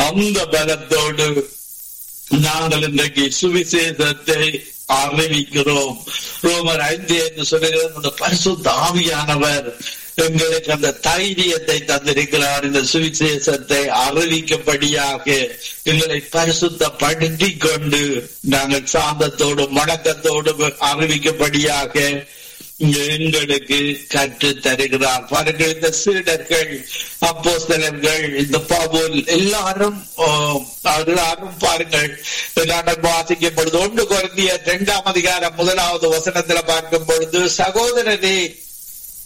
அந்த பலத்தோடு நாங்கள் இன்றைக்கு சுவிசேஷத்தை அறிவிக்கிறோம் ரோமர் ஐந்து என்று சொல்லுகிறது அந்த பரிசுத்த ஆவியானவர் எங்களுக்கு அந்த தைரியத்தை தந்திருக்கிறார் இந்த சுவிசேஷத்தை அறிவிக்கப்படியாக எங்களை பரிசுத்தப்படுத்தி கொண்டு நாங்கள் சாந்தத்தோடும் வணக்கத்தோடும் அறிவிக்கப்படியாக எங்களுக்கு கற்று தருகிறார் பாருங்கள் இந்த சீடர்கள் அப்போஸ்தலர்கள் இந்த பவுல் எல்லாரும் எல்லாரும் பாருங்கள் எல்லாரும் வாசிக்கும் பொழுது ஒன்று குறைந்திய இரண்டாம் அதிகாரம் முதலாவது வசனத்துல பார்க்கும் பொழுது சகோதரரே